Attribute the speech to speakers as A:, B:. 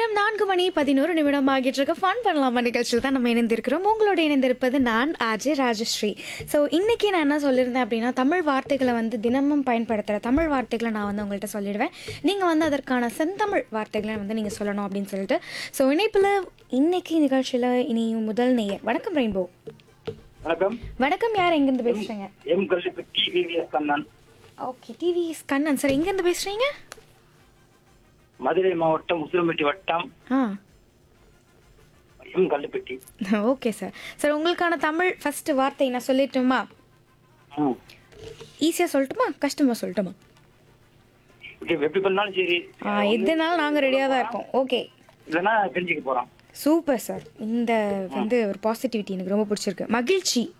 A: நேரம் நான்கு மணி பதினோரு நிமிடம் ஆகிட்டு இருக்க ஃபன் பண்ணலாமா நிகழ்ச்சியில் தான் நம்ம இணைந்திருக்கிறோம் உங்களோட இணைந்திருப்பது நான் அஜய் ராஜஸ்ரீ ஸோ இன்னைக்கு நான் என்ன சொல்லியிருந்தேன் அப்படின்னா தமிழ் வார்த்தைகளை வந்து தினமும் பயன்படுத்துகிற தமிழ் வார்த்தைகளை நான் வந்து உங்கள்கிட்ட சொல்லிடுவேன் நீங்கள் வந்து அதற்கான செந்தமிழ் வார்த்தைகளை வந்து நீங்கள் சொல்லணும் அப்படின்னு சொல்லிட்டு ஸோ இணைப்பில் இன்னைக்கு நிகழ்ச்சியில் இனி முதல் நேயர் வணக்கம் ரெயின்போ
B: வணக்கம்
A: வணக்கம் யார் எங்கேருந்து பேசுகிறீங்க
B: M Kallipatti V V S Kannan
A: okay TV Kannan sir எங்கேருந்து பேசுகிறீங்க
B: மதுரை மாவட்டம் உசிலம்பட்டி வட்டம்
A: ஆ
B: M Kallipatti
A: okay sir sir உங்களுக்கான தமிழ் ஃபர்ஸ்ட் வார்த்தை நான் சொல்லிட்டுமா
B: ம்.
A: ஈஸியாக சொல்லட்டுமா கஷ்டமாக சொல்லட்டுமா
B: இப்படி எப்படி பண்ணாலும் சரி
A: ஆ எதுனாலும் நாங்கள் ரெடியாக தான் இருக்கோம் ஓகே
B: இல்லைன்னா தெரிஞ்சுக்க போறோம்
A: சூப்பர் சார் இந்த வந்து ஒரு பாசிட்டிவிட்டி எனக்கு ரொம்ப பிடிச்சிருக்கு மகிழ்ச்சி